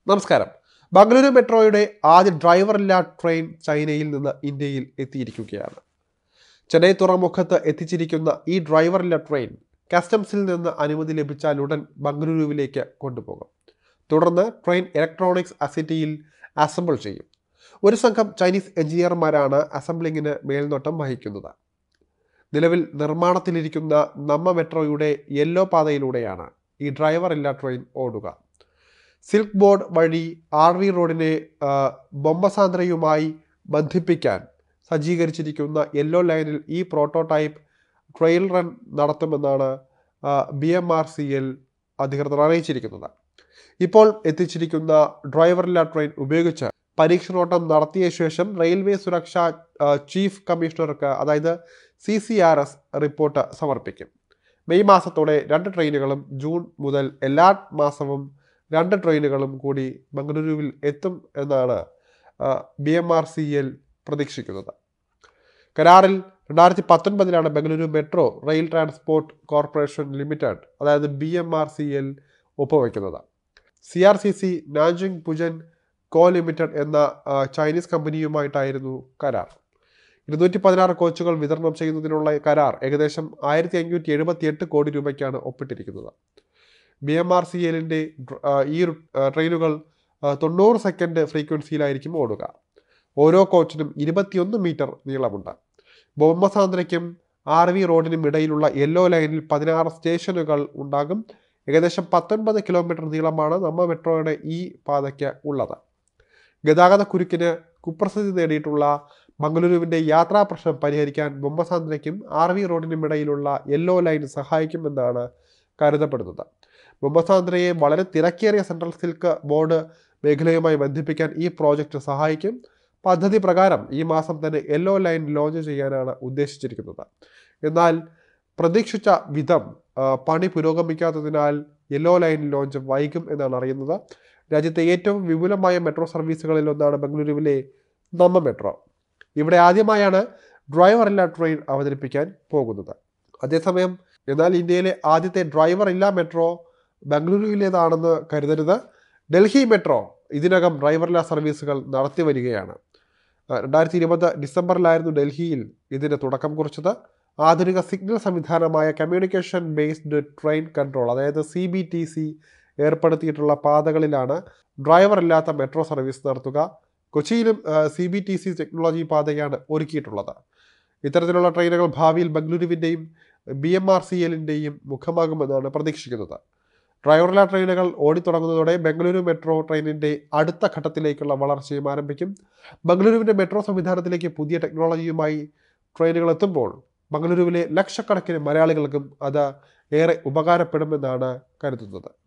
നമസ്കാരം ബംഗളൂരു മെട്രോയുടെ ആദ്യ ഡ്രൈവറില്ലാ ട്രെയിൻ ചൈനയിൽ നിന്ന് ഇന്ത്യയിൽ എത്തിയിരിക്കുകയാണ് ചെന്നൈ തുറമുഖത്ത് എത്തിച്ചിരിക്കുന്ന ഈ ഡ്രൈവറില്ലാ ട്രെയിൻ കസ്റ്റംസിൽ നിന്ന് അനുമതി ലഭിച്ചാൽ ഉടൻ ബംഗളൂരുവിലേക്ക് കൊണ്ടുപോകും തുടർന്ന് ട്രെയിൻ ഇലക്ട്രോണിക്സ് അസിറ്റിയിൽ അസംബിൾ ചെയ്യും ഒരു സംഘം ചൈനീസ് എഞ്ചിനീയർമാരാണ് അസംബ്ലിങ്ങിന് മേൽനോട്ടം വഹിക്കുന്നത് നിലവിൽ നിർമ്മാണത്തിലിരിക്കുന്ന നമ്മ മെട്രോയുടെ യെല്ലോ പാതയിലൂടെയാണ് ഈ ഡ്രൈവറില്ലാ ട്രെയിൻ ഓടുക സിൽക്ക് ബോർഡ് വഴി ആർ വി റോഡിനെ ആ, ബൊമ്മസാന്ദ്രയുമായി ബന്ധിപ്പിക്കാൻ സജ്ജീകരിച്ചിരിക്കുന്ന യെല്ലോ ലൈനിൽ ഈ പ്രോട്ടോടൈപ്പ് ട്രെയിൽ റൺ നടത്തുമെന്നാണ് B M R C L അധികൃതർ അറിയിച്ചിരിക്കുന്നത് ഇപ്പോൾ എത്തിച്ചിരിക്കുന്ന ഡ്രൈവറില്ലാ ട്രെയിൻ ഉപയോഗിച്ച് പരീക്ഷണോട്ടം നടത്തിയ ശേഷം റെയിൽവേ സുരക്ഷാ ആ, ചീഫ് കമ്മീഷണർക്ക് അതായത് C C R S report സമർപ്പിക്കും മെയ് മാസത്തോടെ രണ്ട് ട്രെയിനുകളും ജൂൺ മുതൽ എല്ലാ മാസവും രണ്ട് ട്രെയിനുകളും കൂടി ബംഗളൂരുവിൽ എത്തും എന്നാണ് B M R C L പ്രതീക്ഷിക്കുന്നത് കരാറിൽ രണ്ടായിരത്തി പത്തൊൻപതിലാണ് Bengaluru metro rail transport corporation limited അതായത് B M R C L ഒപ്പുവയ്ക്കുന്നത് C R R C Nanjing Puzhen co limited എന്ന ആ, ചൈനീസ് കമ്പനിയുമായിട്ടായിരുന്നു കരാർ ഇരുന്നൂറ്റി പതിനാറ് കോച്ചുകൾ വിതരണം ചെയ്യുന്നതിനുള്ള കരാർ ഏകദേശം ആയിരത്തി അഞ്ഞൂറ്റി എഴുപത്തി എട്ട് കോടി രൂപയ്ക്കാണ് ഒപ്പിട്ടിരിക്കുന്നത് ബി എം ആർ സി എല്ലിൻ്റെ ഈ രു- ആ, ട്രെയിനുകൾ ആ, തൊണ്ണൂറ് സെക്കൻഡ് ഫ്രീക്വൻസിയിലായിരിക്കും ഓടുക ഓരോ കോച്ചിനും ഇരുപത്തിയൊന്ന് മീറ്റർ നീളമുണ്ട് ബൊമ്മസാന്ദ്രയ്ക്കും ആർ വി റോഡിനും ഇടയിലുള്ള യെല്ലോ ലൈനിൽ പതിനാറ് സ്റ്റേഷനുകൾ ഉണ്ടാകും ഏകദേശം പത്തൊൻപത് കിലോമീറ്റർ നീളമാണ് നമ്മ മെട്രോയുടെ ഈ പാതയ്ക്ക് ഉള്ളത് ഗതാഗത കുരുക്കിന് കുപ്രസിദ്ധി നേടിയിട്ടുള്ള മംഗളൂരുവിൻ്റെ യാത്രാ പ്രശ്നം പരിഹരിക്കാൻ ബൊമ്മസാന്ദ്രയ്ക്കും ആർ വി റോഡിനും ഇടയിലുള്ള യെല്ലോ ലൈൻ സഹായിക്കുമെന്നാണ് കരുതപ്പെടുന്നത് ബൊമ്മസാന്ദ്രയെ വളരെ തിരക്കേറിയ സെൻട്രൽ സിൽക്ക് ബോർഡ് മേഖലയുമായി ബന്ധിപ്പിക്കാൻ ഈ പ്രോജക്റ്റ് സഹായിക്കും പദ്ധതി പ്രകാരം ഈ മാസം തന്നെ യെല്ലോ ലൈൻ ലോഞ്ച് ചെയ്യാനാണ് ഉദ്ദേശിച്ചിരിക്കുന്നത് എന്നാൽ പ്രതീക്ഷിച്ച വിധം ആ, പണി പുരോഗമിക്കാത്തതിനാൽ യെല്ലോ ലൈൻ ലോഞ്ച് വൈകും എന്നാണ് അറിയുന്നത് രാജ്യത്തെ ഏറ്റവും വിപുലമായ മെട്രോ സർവീസുകളിൽ ഒന്നാണ് ബംഗളൂരുവിലെ നമ്മ മെട്രോ ഇവിടെ ആദ്യമായാണ് ഡ്രൈവറില്ലാ ട്രെയിൻ അവതരിപ്പിക്കാൻ പോകുന്നത് അതേസമയം എന്നാൽ ഇന്ത്യയിലെ ആദ്യത്തെ ഡ്രൈവർ ഇല്ലാ മെട്രോ ബംഗളൂരുവിലേതാണെന്ന് കരുതരുത് ഡൽഹി മെട്രോ ഇതിനകം ഡ്രൈവറില്ലാ സർവീസുകൾ നടത്തി വരികയാണ് ആ, രണ്ടായിരത്തി ഇരുപത് ഡിസംബറിലായിരുന്നു ഡൽഹിയിൽ ഇതിന് തുടക്കം കുറിച്ചത് ആധുനിക സിഗ്നൽ സംവിധാനമായ കമ്മ്യൂണിക്കേഷൻ ബേസ്ഡ് ട്രെയിൻ കൺട്രോൾ അതായത് സി ബി ടി സി ഏർപ്പെടുത്തിയിട്ടുള്ള പാതകളിലാണ് ഡ്രൈവർ ഇല്ലാത്ത മെട്രോ സർവീസ് നടത്തുക കൊച്ചിയിലും C B T C technology പാതയാണ് ഒരുക്കിയിട്ടുള്ളത് ഇത്തരത്തിലുള്ള ട്രെയിനുകൾ ഭാവിയിൽ ബംഗളൂരുവിൻ്റെയും ബി എം ആർ സി എല്ലിൻ്റെയും മുഖമാകുമെന്നാണ് പ്രതീക്ഷിക്കുന്നത് ഡ്രൈവർല ട്രെയിനുകൾ ഓടിത്തുടങ്ങുന്നതോടെ ബംഗളൂരു മെട്രോ ട്രെയിനിൻ്റെ അടുത്ത ഘട്ടത്തിലേക്കുള്ള വളർച്ചയും ആരംഭിക്കും ബംഗളൂരുവിൻ്റെ മെട്രോ സംവിധാനത്തിലേക്ക് പുതിയ ടെക്നോളജിയുമായി ട്രെയിനുകൾ എത്തുമ്പോൾ ബംഗളൂരുവിലെ ലക്ഷക്കണക്കിന് മലയാളികൾക്കും അത് ഏറെ ഉപകാരപ്പെടുമെന്നാണ് കരുതുന്നത്